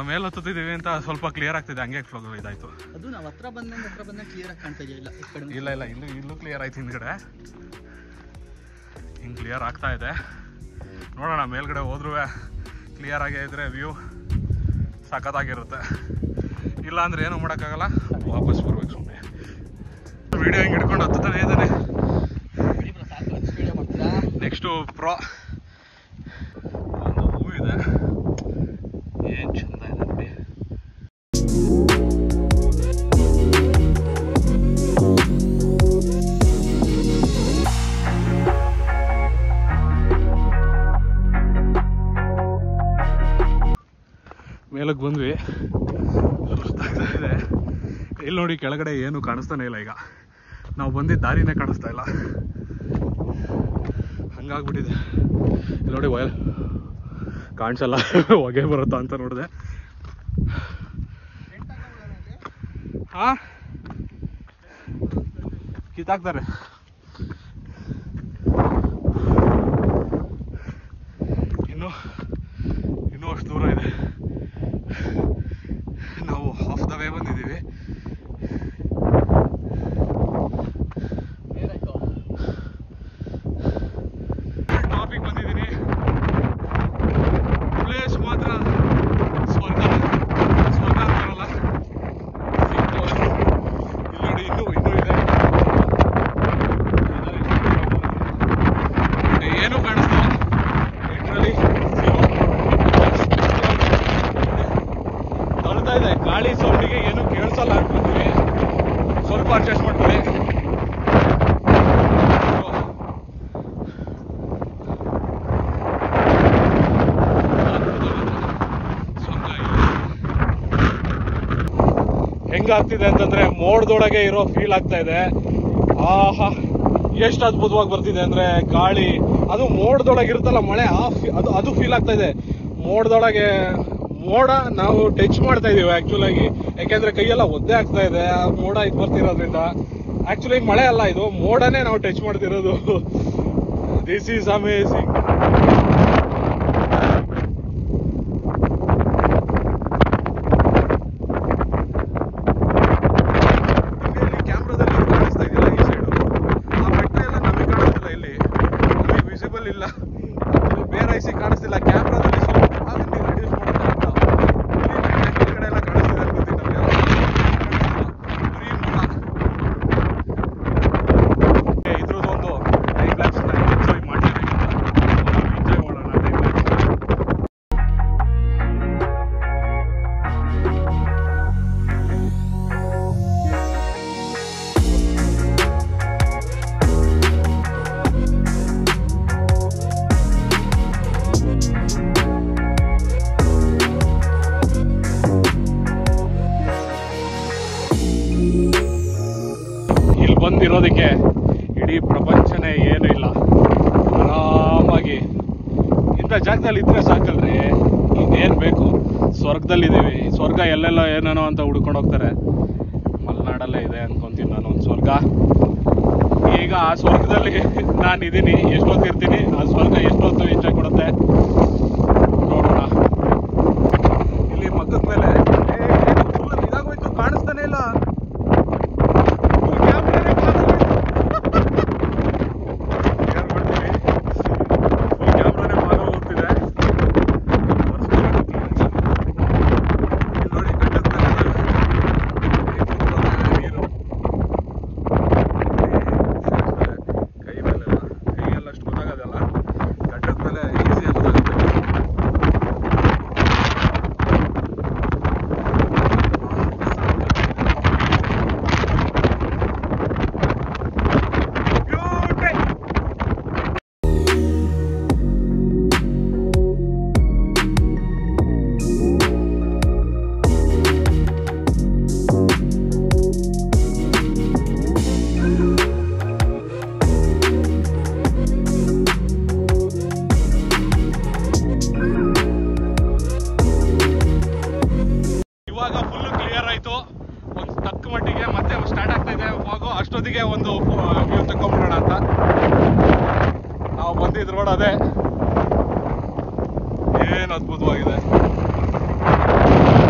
ಮೇಲೆ ಹತ್ತುತ್ತಿದ್ದೀವಿ ಅಂತ ಸ್ವಲ್ಪ ಕ್ಲಿಯರ್ ಆಗ್ತಿದೆ ಹಂಗೆ ಫ್ಲೋ ಇದಾಯ್ತು ಅದು ನಾವು ಹತ್ರ ಬಂದಂಗೆ ಹತ್ರ ಬಂದಂಗೆ ಕ್ಲಿಯರ್ ಆಗಿ ಕಾಣ್ತಾ ಇದೆಯಾ ಇಲ್ಲ ಈ ಕಡೆ ಇಲ್ಲ ಇಲ್ಲ ಇಲ್ಲೂ ಇಲ್ಲೂ ಕ್ಲಿಯರ್ ಆಯ್ತು ಹಿಂದ್ಗಡೆ ಹಿಂಗೆ ಕ್ಲಿಯರ್ ಆಗ್ತಾ ಇದೆ ನೋಡೋಣ ಮೇಲ್ಗಡೆ ಹೋದ್ರೂ ಕ್ಲಿಯರ್ ಆಗೇ ಇದ್ರೆ ವ್ಯೂ ಸಖತ್ತಾಗಿರುತ್ತೆ ಇಲ್ಲ ಅಂದ್ರೆ ಏನು ಮಾಡೋಕ್ಕಾಗಲ್ಲ ವಾಪಸ್ ಬರ್ಬೇಕು ಸುಮ್ಮನೆ ವಿಡಿಯೋ ಹಿಂಗೆ ಹಿಡ್ಕೊಂಡು ಹತ್ತುತ್ತಾನೆ ಇದ್ದಾನೆ ಬಿಡಿ bro, ಸಾಕು ನೆಕ್ಸ್ಟ್ ವಿಡಿಯೋ ಮಾಡ್ತೀರಾ ನೆಕ್ಸ್ಟು ಪ್ರೋ ಒಂದು ಹೂ ಇದೆ ಏನು ಚಂದ ಇದೆ ನೋಡಿ ಮೇಲಕ್ಕೆ ಬಂದ್ವಿ ಸುಸ್ತಾಗ್ತಾ ಇದೆ ಇಲ್ಲಿ ನೋಡಿ ಕೆಳಗಡೆ ಏನು ಕಾಣಿಸ್ತಾನೆ ಇಲ್ಲ ಈಗ ನಾವು ಬಂದಿದ್ದ ದಾರಿನೇ ಕಾಣಿಸ್ತಾ ಇಲ್ಲ ಹಂಗಾಗ್ಬಿಟ್ಟಿದೆ ಇಲ್ಲಿ ನೋಡಿ ವಯಲ್ ಕಾಣಿಸಲ್ಲ ಹೊಗೆ ಬರುತ್ತಾ ಅಂತ ನೋಡಿದೆ ಹಾ ಕಿತ್ತಾಕ್ತಾರೆ ಇನ್ನು ಇನ್ನೂ ಅಷ್ಟು ದೂರ ಇದೆ ನಾವು ಹಾಫ್ ದ ವೇ ಬಂದಿದ್ದೀವಿ ಏನಾಯ್ತು ಟಾಪಿಕ್ ಬಂದಿದ್ದೀನಿ ಪ್ಲೇಸ್ ಮಾತ್ರ ಸ್ವರ್ಗ ಸ್ವರ್ಗ ಅಂತಾರಲ್ಲ ಸಿಕ್ತು ಇಲ್ಲಿ ನೋಡಿ ಇನ್ನೂ ಇನ್ನೂ ಇದೆ ಮತ್ತೆ ಏನೂ ಕಾಣಿಸ್ತಿಲ್ಲ ಲಿಟ್ರಲಿ ತಳ್ತಾ ಇದೆ ಗಾಳಿ ಸೌಂಡಿಗೆ ಏನು ಕೇಳಿಸಲ್ಲ ಅನ್ಕೊಂತೀವಿ ಸ್ವಲ್ಪ ಅಡ್ಜಸ್ಟ್ ಮಾಡ್ತೀವಿ ಹೆಂಗಾಗ್ತಿದೆ ಅಂತಂದ್ರೆ ಮೋಡದೊಳಗೆ ಇರೋ ಫೀಲ್ ಆಗ್ತಾ ಇದೆ ಆಹಾ ಎಷ್ಟು ಅದ್ಭುತವಾಗಿ ಬರ್ತಿದೆ ಅಂದ್ರೆ ಗಾಳಿ ಅದು ಮೋಡದೊಳಗೆ ಇರುತ್ತಲ್ಲ ಮಳೆ ಆ ಫೀ- ಅದು ಅದು ಫೀಲ್ ಆಗ್ತಾ ಇದೆ ಮೋಡದೊಳಗೆ ಮೋಡ ನಾವು ಟಚ್ ಮಾಡ್ತಾ ಇದೀವಿ ಆಕ್ಚುಲ್ ಆಗಿ ಯಾಕೆಂದ್ರೆ ಕೈಯೆಲ್ಲ ಒದ್ದೆ ಆಗ್ತಾ ಇದೆ ಆ ಮೋಡ ಇದು ಬರ್ತಿರೋದ್ರಿಂದ ಆಕ್ಚುಲಿ ಮಳೆ ಅಲ್ಲ ಇದು ಮೋಡನೇ ನಾವು ಟಚ್ ಮಾಡ್ತಿರೋದು ದಿಸ್ ಈಸ್ ಅಮೇಸಿಂಗ್ ಇಲ್ಲಿ ಕ್ಯಾಮ್ರಾದಲ್ಲಿ ಕಾಣಿಸ್ತಾ ಇದೆಯಲ್ಲ ಈ ಸೈಡು ಆ ಬೆಟ್ಟ ಎಲ್ಲ ನಮಗೆ ಕಾಣಿಸ್ತಿಲ್ಲ ಇಲ್ಲಿ ನಮಗೆ ವಿಸಿಬಲ್ ಇಲ್ಲ ಇಲ್ಲಿ ಬೇರೆ ಐಸಿ ಕಾಣಿಸ್ತಿಲ್ಲ ಕ್ಯಾಮ್ರಾದಲ್ಲಿ ಸ್ವಲ್ಪ ಅದನ್ನ ರೆಡ್ಯೂಸ್ ಮಾಡ್ತಾ ಅಂತ ಇಲ್ಲಿ ಬೆಟ್ಟ ಕೆಳಗಡೆ ಎಲ್ಲ ಕಾಣಿಸ್ತಿದೆ ಅನ್ಕೋತೀನಿ ನಮಗೆ ಬರೀ ಮೋಡ ಏ, ಇದ್ರದ್ದು ಒಂದು ಟೈಮ್ ಲ್ಯಾಪ್ಸ್ನ ಎಂಜಾಯ್ ಮಾಡಲೇಬೇಕಂತ ಎಂಜಾಯ್ ಮಾಡೋಣ ಟೈಮ್ ಲ್ಯಾಪ್ಸ್ ಇಲ್ಲಿ ಬಂದಿರೋದಕ್ಕೆ ಇಡೀ ಪ್ರಪಂಚನೇ ಏನು ಇಲ್ಲ ಆರಾಮಾಗಿ ಇಂಥ ಜಾಗದಲ್ಲಿ ಇದ್ರೆ ಸಾಕಲ್ರಿ ಇನ್ನೇನು ಬೇಕು ಸ್ವರ್ಗದಲ್ಲಿದ್ದೀವಿ ಸ್ವರ್ಗ ಎಲ್ಲೆಲ್ಲ ಏನೇನೋ ಅಂತ ಹುಡ್ಕೊಂಡು ಹೋಗ್ತಾರೆ ಮಲೆನಾಡಲ್ಲೇ ಇದೆ ಅನ್ಕೊಂತೀನಿ ನಾನು ಒಂದು ಸ್ವರ್ಗ ಈಗ ಆ ಸ್ವರ್ಗದಲ್ಲಿ ನಾನು ಇದ್ದೀನಿ ಎಷ್ಟೊತ್ತು ಇರ್ತೀನಿ ಆ ಸ್ವರ್ಗ ಎಷ್ಟೊತ್ತು ಎಂಜಾಯ್ ಕೊಡುತ್ತೆ ನೋಡೋಣ ಇಲ್ಲಿ ಮಕ್ಕದ ಮೇಲೆ ಏ, ಏನು full ಇದಾಗೋಯ್ತು ಕಾಣಿಸ್ತಾನೆ ಇಲ್ಲ ಕ್ಯಾಮ್ರಾನೇ ಕ್ಯಾಮ್ರಾನೇ ಮಾರೋಗ್ತಿದೆ ನೋಡಿ ಕಟ್ಟದ ನೀರು ಕೈ ಮೇಲೆಲ್ಲ ಕೈಯೆಲ್ಲ ಅಷ್ಟು ಗೊತ್ತಾಗೋದಲ್ಲ ಕಟ್ಟದ ಮೇಲೆ ಈಸಿಯಾಗಿ ಗೊತ್ತಾಗುತ್ತೆ ಇವಾಗ ಫುಲ್ ಕ್ಲಿಯರ್ ಆಯ್ತು ಒಂದು ತಕ್ಕ ಮಟ್ಟಿಗೆ ಮತ್ತೆ ಸ್ಟಾರ್ಟ್ ಆಗ್ತಾ ಇದೆ ಫಾಗು ಅಷ್ಟೊತ್ತಿಗೆ ಒಂದು ವ್ಯೂ ತಗೊಂಡ್ಬಿಡೋಣ ಅಂತ ನಾವು ಬಂದಿದ್ ರೋಡ್ ಅದೇ ಏನು ಅದ್ಭುತವಾಗಿದೆ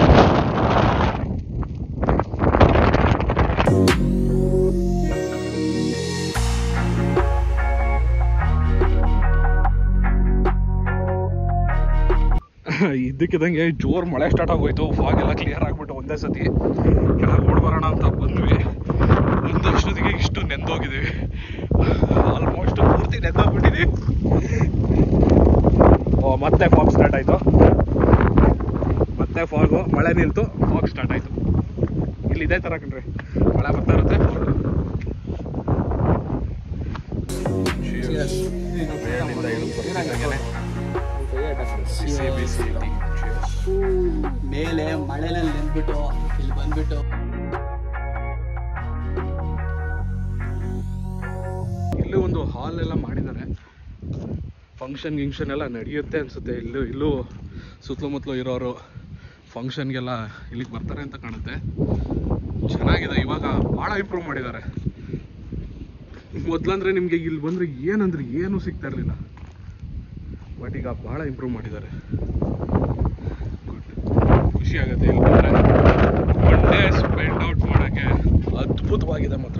ಇದ್ದಕ್ಕಿದ್ದಂಗೆ ಜೋರ್ ಮಳೆ ಸ್ಟಾರ್ಟ್ ಆಗೋಯ್ತು ಫಾಗ್ ಎಲ್ಲ ಕ್ಲಿಯರ್ ಆಗ್ಬಿಟ್ಟು ಒಂದೇ ಸತಿ ಕೆಳಗೆ ಓಡ್ಬರೋಣ ಅಂತ ಬಂದ್ವಿ ಒಂದಷ್ಟೊತ್ತಿಗೆ ಇಷ್ಟು ನೆಂದೋಗಿದ್ದೀವಿ ಆಲ್ಮೋಸ್ಟ್ ಪೂರ್ತಿ ನೆಂದೋಗ್ಬಿಟ್ಟಿದ್ದೀವಿ ಓ ಮತ್ತೆ ಫಾಗ್ ಸ್ಟಾರ್ಟ್ ಆಯ್ತು ಮತ್ತೆ ಫಾಗು ಮಳೆ ನಿಲ್ತು ಫಾಗ್ ಸ್ಟಾರ್ಟ್ ಆಯ್ತು ಇಲ್ಲಿ ಇದೇ ಥರ ಕಣ್ರಿ ಮಳೆ ಬರ್ತಾ ಇರುತ್ತೆ ಫಾಗ್ ಮೇಲಿಂದ ಇಳಿದು ಬರ್ತಿದ್ದಾಗೇನೆ ಬಿಸಿ ಬಿಸಿ ಟೀ ಮೇಲೆ ಮಳೆನಲ್ಲಿ ನೆನ್ಬಿಟ್ಟು ಇಲ್ಲಿ ಬಂದ್ಬಿಟ್ಟು ಇಲ್ಲಿ ಒಂದು ಹಾಲ್ ಎಲ್ಲ ಮಾಡಿದ್ದಾರೆ ಫಂಕ್ಷನ್ ಗಿಂಕ್ಷನ್ ಎಲ್ಲ ನಡೆಯುತ್ತೆ ಅನ್ಸುತ್ತೆ ಇಲ್ಲೂ ಇಲ್ಲೂ ಸುತ್ತಮುತ್ತಲು ಇರೋರು ಫಂಕ್ಷನ್ಗೆಲ್ಲ ಇಲ್ಲಿಗೆ ಬರ್ತಾರೆ ಅಂತ ಕಾಣುತ್ತೆ ಚೆನ್ನಾಗಿದೆ ಇವಾಗ ಭಾಳ ಇಂಪ್ರೂವ್ ಮಾಡಿದ್ದಾರೆ ಮೊದಲಂದ್ರೆ ನಿಮಗೆ ಇಲ್ಲಿ ಬಂದರೆ ಏನಂದ್ರೆ ಏನೂ ಸಿಗ್ತಾ ಇರಲಿಲ್ಲ ಬಟ್ ಈಗ ಭಾಳ ಇಂಪ್ರೂವ್ ಮಾಡಿದ್ದಾರೆ ಗುಡ್ ಖುಷಿ ಆಗುತ್ತೆ ಇಲ್ಲಿ ಬಂದರೆ ಒನ್ ಡೇ ಸ್ಪೆಂಡ್ ಔಟ್ ಮಾಡೋಕ್ಕೆ ಅದ್ಭುತವಾಗಿದೆ ಮಾತ್ರ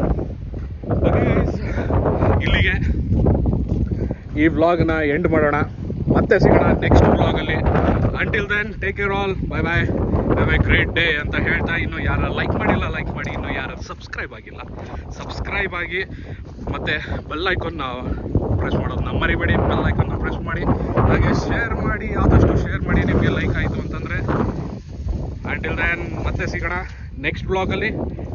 ಇಲ್ಲಿಗೆ ಈ ವ್ಲಾಗ್ನ ಎಂಡ್ ಮಾಡೋಣ ಮತ್ತೆ ಸಿಗೋಣ ನೆಕ್ಸ್ಟ್ ವ್ಲಾಗಲ್ಲಿ until then take care all bye bye have a great day ಅಂತ ಹೇಳ್ತಾ ಇನ್ನು ಯಾರು ಲೈಕ್ ಮಾಡಿಲ್ಲ ಲೈಕ್ ಮಾಡಿ ಇನ್ನು ಯಾರು ಸಬ್ಸ್ಕ್ರೈಬ್ ಆಗಿಲ್ಲ ಸಬ್ಸ್ಕ್ರೈಬ್ ಆಗಿ ಮತ್ತೆ ಬೆಲ್ ಐಕಾನ್ನ ಪ್ರೆಸ್ ಮಾಡೋದು ನಮ್ಮ ಮರಿಬೇಡಿ ಬೆಲ್ ಐಕಾನ್ನ ಪ್ರೆಸ್ ಮಾಡಿ ಹಾಗೆ ಶೇರ್ ಮಾಡಿ ಆದಷ್ಟು ಶೇರ್ ಮಾಡಿ ನಿಮಗೆ ಲೈಕ್ ಆಯಿತು ಅಂತಂದರೆ ಅಂಟಿಲ್ ದೆನ್ ಮತ್ತೆ ಸಿಗೋಣ ನೆಕ್ಸ್ಟ್ ಬ್ಲಾಗಲ್ಲಿ